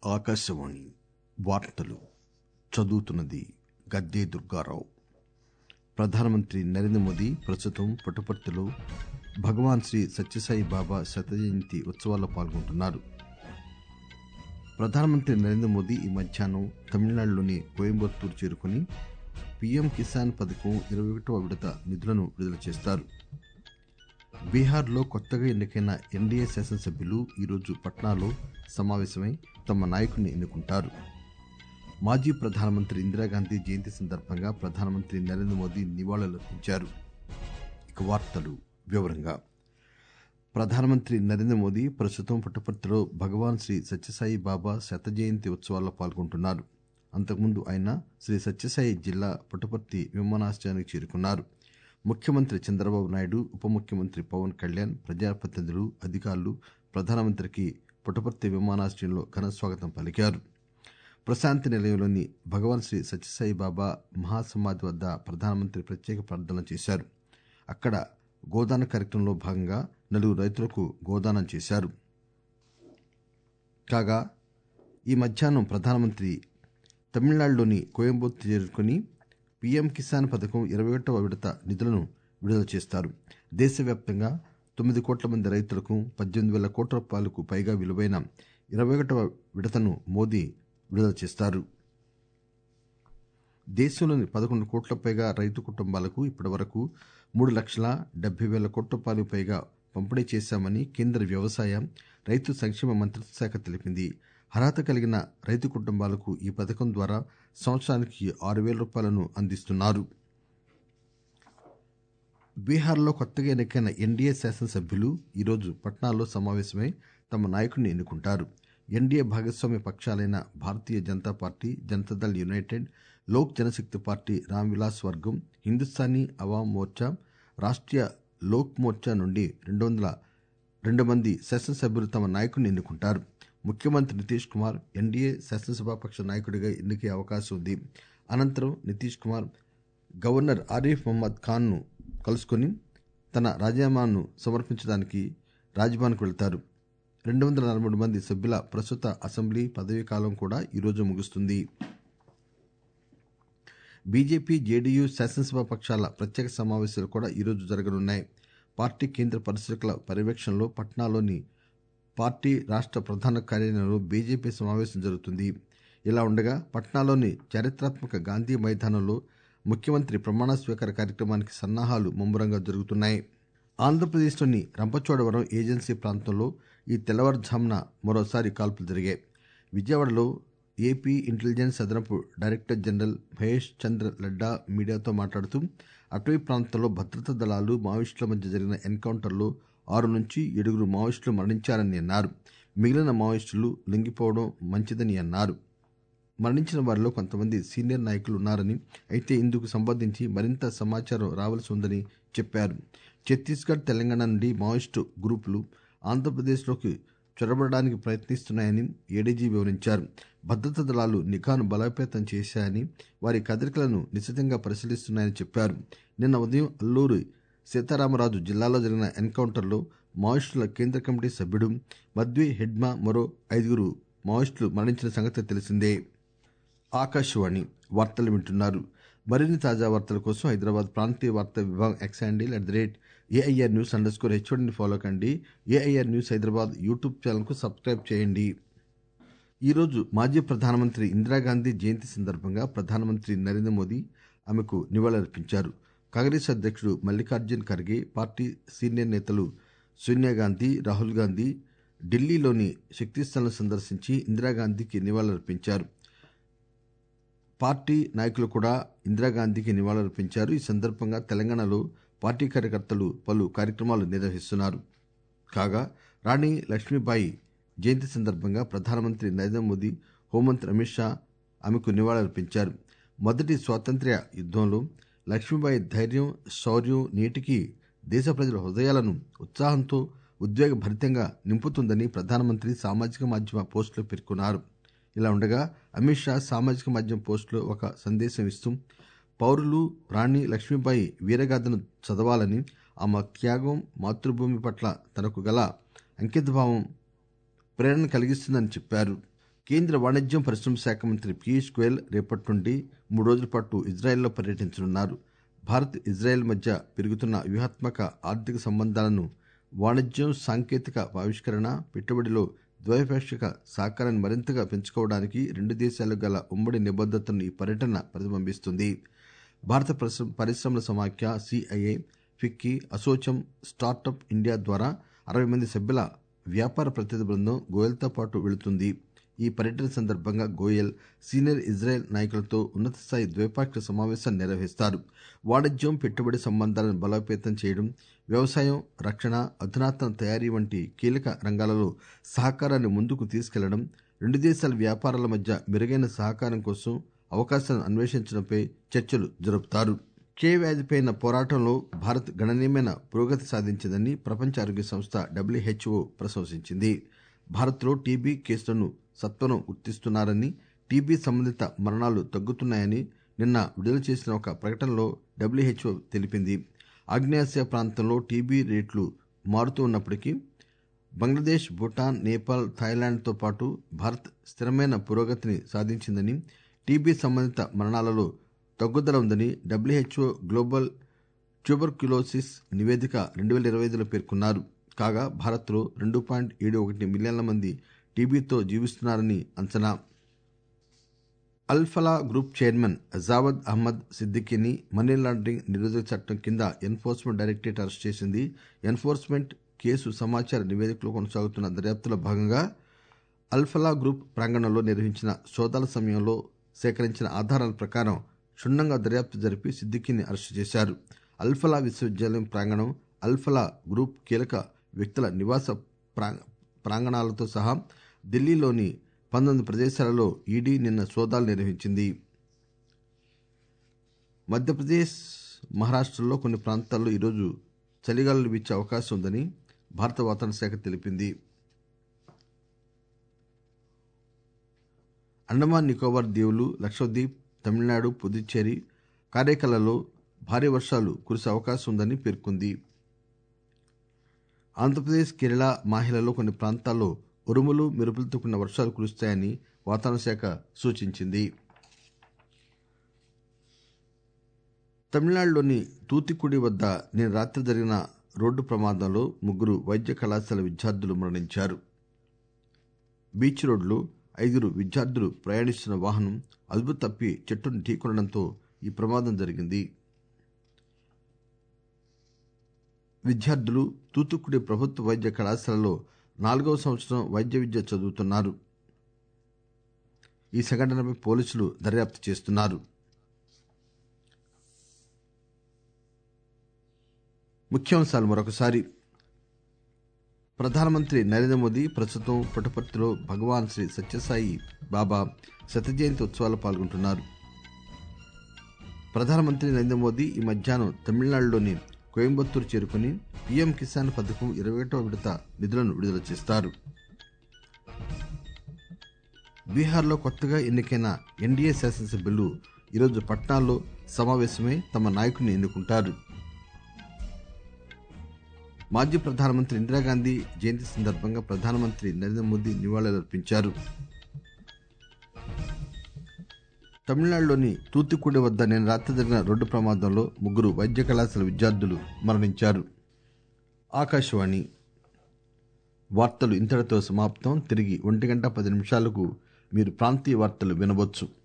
ఆకాశవాణి వార్తలు చదువుతున్నది గద్దే దుర్గారావు ప్రధానమంత్రి నరేంద్ర మోదీ ప్రస్తుతం పుట్టపర్తిలో భగవాన్ శ్రీ సత్యసాయి బాబా శత జయంతి ఉత్సవాల్లో పాల్గొంటున్నారు ప్రధానమంత్రి నరేంద్ర మోదీ ఈ మధ్యాహ్నం తమిళనాడులోని కోయంబత్తూరు చేరుకుని పీఎం కిసాన్ పథకం ఇరవై ఒకటవ విడత నిధులను విడుదల చేస్తారు బీహార్లో కొత్తగా ఎన్నికైన ఎన్డీఏ శాసనసభ్యులు ఈరోజు పట్నాలో సమావేశమై తమ నాయకుడిని ఎన్నుకుంటారు మాజీ ప్రధానమంత్రి ఇందిరాగాంధీ జయంతి సందర్భంగా ప్రధానమంత్రి నరేంద్ర మోదీ నివాళులర్పించారు ఇక వార్తలు వివరంగా ప్రధానమంత్రి నరేంద్ర మోదీ ప్రస్తుతం పుట్టపర్తిలో భగవాన్ శ్రీ సత్యసాయి బాబా శత జయంతి ఉత్సవాల్లో పాల్గొంటున్నారు అంతకుముందు ఆయన శ్రీ సత్యసాయి జిల్లా పుట్టపర్తి విమానాశ్రయానికి చేరుకున్నారు ముఖ్యమంత్రి చంద్రబాబు నాయుడు ఉప ముఖ్యమంత్రి పవన్ కళ్యాణ్ ప్రజాప్రతినిధులు అధికారులు ప్రధానమంత్రికి పుట్టపర్తి విమానాశ్రయంలో ఘన స్వాగతం పలికారు ప్రశాంతి నిలయంలోని భగవాన్ శ్రీ సత్యసాయి బాబా మహాసమాధి వద్ద ప్రధానమంత్రి ప్రత్యేక ప్రార్థనలు చేశారు అక్కడ గోదాన కార్యక్రమంలో భాగంగా నలుగురు రైతులకు గోదానం చేశారు కాగా ఈ మధ్యాహ్నం ప్రధానమంత్రి తమిళనాడులోని కోయంబత్తూరు చేరుకుని పీఎం కిసాన్ పథకం ఇరవై ఒకటవ విడత నిధులను విడుదల చేస్తారు దేశవ్యాప్తంగా తొమ్మిది కోట్ల మంది రైతులకు పద్దెనిమిది వేల కోట్ల రూపాయలకు పైగా విలువైన ఇరవై ఒకటవ విడతను మోదీ విడుదల చేస్తారు దేశంలోని పదకొండు కోట్ల పైగా రైతు కుటుంబాలకు ఇప్పటి వరకు మూడు లక్షల డెబ్బై వేల కోట్ల రూపాయలకు పైగా పంపిణీ చేశామని కేంద్ర వ్యవసాయ రైతు సంక్షేమ మంత్రిత్వ శాఖ తెలిపింది అర్హత కలిగిన రైతు కుటుంబాలకు ఈ పథకం ద్వారా సంవత్సరానికి ఆరు వేల రూపాయలను అందిస్తున్నారు బీహార్లో కొత్తగా ఎన్నికైన ఎన్డీఏ శాసనసభ్యులు ఈరోజు పట్నాలో సమావేశమై తమ నాయకుడిని ఎన్నుకుంటారు ఎన్డీఏ భాగస్వామ్య పక్షాలైన Bharatiya Janata party Janata Dal United Lok Janshakti party Ram Vilas వర్గం హిందుస్థానీ అవామ్ మోర్చా రాష్ట్రీయ లోక్ మోర్చా నుండి రెండు వందల రెండు మంది శాసనసభ్యులు తమ నాయకుడిని ఎన్నుకుంటారు ముఖ్యమంత్రి నితీష్ కుమార్ ఎన్డీఏ శాసనసభాపక్ష నాయకుడిగా ఎన్నికే అవకాశం ఉంది అనంతరం నితీష్ కుమార్ గవర్నర్ ఆరిఫ్ మహమ్మద్ ఖాన్ను కలుసుకుని తన రాజీనామాను సమర్పించడానికి రాజ్భవన్కు వెళ్తారు రెండు వందల నలభై మూడు మంది సభ్యుల ప్రస్తుత అసెంబ్లీ పదవీ కాలం కూడా ఈరోజు ముగుస్తుంది బీజేపీ జేడీయూ శాసనసభ పక్షాల ప్రత్యేక సమావేశాలు కూడా ఈరోజు జరగనున్నాయి పార్టీ కేంద్ర పరిశీలకుల పర్యవేక్షణలో పట్నాలోని పార్టీ రాష్ట్ర ప్రధాన కార్యాలయంలో బీజేపీ సమావేశం జరుగుతుంది ఇలా ఉండగా పట్నాలోని చారిత్రాత్మక గాంధీ మైదానంలో ముఖ్యమంత్రి ప్రమాణ స్వీకార కార్యక్రమానికి సన్నాహాలు ముమ్మరంగా జరుగుతున్నాయి ఆంధ్రప్రదేశ్లోని రంపచోడవరం ఏజెన్సీ ప్రాంతంలో ఈ తెల్లవారుజామున మరోసారి కాల్పులు జరిగాయి విజయవాడలో ఏపీ ఇంటెలిజెన్స్ అదనపు డైరెక్టర్ జనరల్ మహేష్ చంద్ర లడ్డా మీడియాతో మాట్లాడుతూ అటవీ ప్రాంతంలో భద్రతా దళాలు మావోయిస్టుల మధ్య జరిగిన ఎన్కౌంటర్లో ఆరు నుంచి ఏడుగురు మావోయిస్టులు మరణించారని అన్నారు మిగిలిన మావోయిస్టులు లొంగిపోవడం మంచిదని అన్నారు మరణించిన వారిలో కొంతమంది సీనియర్ నాయకులు ఉన్నారని అయితే ఇందుకు సంబంధించి మరింత సమాచారం రావాల్సి ఉందని చెప్పారు ఛత్తీస్గఢ్ తెలంగాణ నుండి మావోయిస్టు గ్రూపులు ఆంధ్రప్రదేశ్లోకి చొరబడడానికి ప్రయత్నిస్తున్నాయని ఏడీజీ వివరించారు భద్రతా దళాలు నిఘాను బలోపేతం చేశాయని వారి కదలికలను నిశితంగా పరిశీలిస్తున్నాయని చెప్పారు నిన్న ఉదయం అల్లూరు సీతారామరాజు జిల్లాలో జరిగిన ఎన్కౌంటర్లో మావోయిస్టుల కేంద్ర కమిటీ సభ్యుడు మద్వి హెడ్మా మరో ఐదుగురు మావోయిస్టులు మరణించిన సంగతి తెలిసిందే ఆకాశవాణి వార్తలు వింటున్నారు మరిన్ని తాజా వార్తల కోసం హైదరాబాద్ ప్రాంతీయ వార్తా విభాగం X handle at the rate AIR news underscore హెచ్ఓడిని ఫాలో కండి ఏఐఆర్ న్యూస్ హైదరాబాద్ యూట్యూబ్ ఛానల్కు సబ్స్క్రైబ్ చేయండి ఈరోజు మాజీ ప్రధానమంత్రి ఇందిరాగాంధీ జయంతి సందర్భంగా ప్రధానమంత్రి నరేంద్ర మోదీ ఆమెకు నివాళులర్పించారు కాంగ్రెస్ అధ్యక్షుడు మల్లికార్జున్ ఖర్గే పార్టీ సీనియర్ నేతలు సోనియాగాంధీ రాహుల్ గాంధీ ఢిల్లీలోని శక్తిస్థలం సందర్శించి ఇందిరాగాంధీకి నివాళులర్పించారు పార్టీ నాయకులు కూడా ఇందిరాగాంధీకి నివాళులర్పించారు ఈ సందర్భంగా తెలంగాణలో పార్టీ కార్యకర్తలు పలు కార్యక్రమాలు నిర్వహిస్తున్నారు కాగా రాణి లక్ష్మీబాయి జయంతి సందర్భంగా ప్రధానమంత్రి నరేంద్ర మోదీ హోంమంత్రి అమిత్ షా ఆమెకు నివాళులర్పించారు మొదటి స్వాతంత్ర్య యుద్దంలో లక్ష్మీబాయి ధైర్యం శౌర్యం నేటికి దేశ ప్రజల హృదయాలను ఉత్సాహంతో ఉద్వేగభరితంగా నింపుతుందని ప్రధానమంత్రి సామాజిక మాధ్యమ పోస్టులో పేర్కొన్నారు ఇలా ఉండగా అమిత్ షా సామాజిక మాధ్యమం పోస్టులో ఒక సందేశం ఇస్తూ పౌరులు రాణి లక్ష్మీబాయి వీరగాథను చదవాలని ఆమె త్యాగం మాతృభూమి పట్ల తనకు గల అంకితభావం ప్రేరణ కలిగిస్తుందని చెప్పారు కేంద్ర వాణిజ్యం పరిశ్రమల శాఖ మంత్రి పీయూష్ గోయల్ రేపటి నుండి మూడు రోజుల పాటు ఇజ్రాయెల్లో పర్యటించనున్నారు భారత్ ఇజ్రాయెల్ మధ్య పెరుగుతున్న వ్యూహాత్మక ఆర్థిక సంబంధాలను వాణిజ్యం సాంకేతిక ఆవిష్కరణ పెట్టుబడిలో ద్వైపాక్షిక సహకారాన్ని మరింతగా పెంచుకోవడానికి రెండు దేశాలు గల ఉమ్మడి నిబద్దతను ఈ పర్యటన ప్రతిబింబిస్తుంది భారత పరిశ్రమ పరిశ్రమల సమాఖ్య CII FICCI ASSOCHAM startup India ద్వారా అరవై మంది సభ్యుల వ్యాపార ప్రతినిధి బృందం గోయల్తో పాటు వెళుతుంది ఈ పర్యటన సందర్భంగా గోయల్ సీనియర్ ఇజ్రాయెల్ నాయకులతో ఉన్నత స్థాయి ద్వైపాక్షిక సమావేశాన్ని నిర్వహిస్తారు వాణిజ్యం పెట్టుబడి సంబంధాలను బలోపేతం చేయడం వ్యవసాయం రక్షణ అధునాతన తయారీ వంటి కీలక రంగాలలో సహకారాన్ని ముందుకు తీసుకెళ్లడం రెండు దేశాల వ్యాపారాల మధ్య మెరుగైన సహకారం కోసం అవకాశాలను అన్వేషించడంపై చర్చలు జరుపుతారు క్షయ వ్యాధిపై పోరాటంలో భారత్ గణనీయమైన పురోగతి సాధించిందని ప్రపంచ ఆరోగ్య సంస్థ డబ్ల్యూహెచ్ఓ ప్రశంసించింది భారత్లో టీబీ కేసులను సత్వరం గుర్తిస్తున్నారని టీబీ సంబంధిత మరణాలు తగ్గుతున్నాయని నిన్న విడుదల చేసిన ఒక ప్రకటనలో డబ్ల్యూహెచ్ఓ తెలిపింది ఆగ్నేయాసియా ప్రాంతంలో టీబీ రేట్లు మారుతూ ఉన్నప్పటికీ బంగ్లాదేశ్ భూటాన్ నేపాల్ థాయిలాండ్తో పాటు భారత్ స్థిరమైన పురోగతిని సాధించిందని టీబీ సంబంధిత మరణాలలో తగ్గుదల ఉందని డబ్ల్యూహెచ్ఓ గ్లోబల్ ట్యూబర్క్యులోసిస్ నివేదిక రెండు వేల ఇరవై ఐదులో పేర్కొన్నారు కాగా భారత్లో రెండు పాయింట్ ఏడు ఒకటి మిలియన్ల మంది టీబీతో జీవిస్తున్నారని అంచనా అల్ఫలా గ్రూప్ చైర్మన్ జావద్ అహ్మద్ సిద్దికీని మనీ లాండరింగ్ నిరోధక చట్టం కింద ఎన్ఫోర్స్మెంట్ డైరెక్టరేట్ అరెస్ట్ చేసింది ఎన్ఫోర్స్మెంట్ కేసు సమాచార నివేదికలో కొనసాగుతున్న దర్యాప్తులో భాగంగా అల్ఫలా గ్రూప్ ప్రాంగణంలో నిర్వహించిన సోదాల సమయంలో సేకరించిన ఆధారాల ప్రకారం క్షుణ్ణంగా దర్యాప్తు జరిపి సిద్దికీని అరెస్టు చేశారు అల్ఫలా విశ్వవిద్యాలయం ప్రాంగణం అల్ఫలా గ్రూప్ కీలక వ్యక్తుల నివాస ప్రాంగణాలతో సహా ఢిల్లీలోని పంతొమ్మిది ప్రదేశాలలో ఈడీ నిన్న సోదాలు నిర్వహించింది మధ్యప్రదేశ్ మహారాష్టలో కొన్ని ప్రాంతాల్లో ఈరోజు చలిగాలులు వీచే అవకాశం ఉందని భారత వాతావరణ శాఖ తెలిపింది అండమాన్ నికోబార్ దీవులు లక్షద్వీప్ తమిళనాడు పుదుచ్చేరి కారైకలలో భారీ వర్షాలు కురిసే అవకాశం ఉందని పేర్కొంది ఆంధ్రప్రదేశ్ కేరళ మాహిలలో కొన్ని ప్రాంతాల్లో ఉరుములు మెరుపులతో కూడిన వర్షాలు కురుస్తాయని వాతావరణ శాఖ సూచించింది తమిళనాడులోని తూతికుడి వద్ద నిన్న రాత్రి జరిగిన రోడ్డు ప్రమాదంలో ముగ్గురు వైద్య కళాశాల విద్యార్థులు మరణించారు బీచ్ రోడ్లో ఐదుగురు విద్యార్థులు ప్రయాణిస్తున్న వాహనం అదుపు తప్పి చెట్టును ఢీకొనడంతో ఈ ప్రమాదం జరిగింది విద్యార్థులు తూతుక్కుడి ప్రభుత్వ వైద్య కళాశాలలో నాలుగవ సంవత్సరం వైద్య విద్య చదువుతున్నారు ఈ సంఘటనపై పోలీసులు దర్యాప్తు చేస్తున్నారు ముఖ్యాంశాలు మరొకసారి ప్రధానమంత్రి నరేంద్ర మోదీ ప్రస్తుతం పుట్టపర్తిలో భగవాన్ శ్రీ సత్యసాయి బాబా శత జయంతి ఉత్సవాల్లో పాల్గొంటున్నారు ప్రధానమంత్రి నరేంద్ర మోదీ ఈ మధ్యాహ్నం తమిళనాడులోని కోయంబత్తూరు చేరుకుని పీఎం కిసాన్ పథకం ఇరవై ఒకటవ విడత నిధులను విడుదల చేస్తారు బీహార్లో కొత్తగా ఎన్నికైన ఎన్డీఏ శాసనసభ్యులు ఈరోజు పట్నాలో సమావేశమై తమ నాయకుని ఎన్నుకుంటారు మాజీ ప్రధానమంత్రి ఇందిరాగాంధీ జయంతి సందర్భంగా ప్రధానమంత్రి నరేంద్ర మోదీ నివాళులర్పించారు తమిళనాడులోని తూత్తుకుడి వద్ద నిన్న రాత్రి జరిగిన రోడ్డు ప్రమాదంలో ముగ్గురు వైద్య కళాశాల విద్యార్థులు మరణించారు ఆకాశవాణి వార్తలు ఇంతటితో సమాప్తం తిరిగి ఒంటి గంట పది నిమిషాలకు మీరు ప్రాంతీయ వార్తలు వినవచ్చు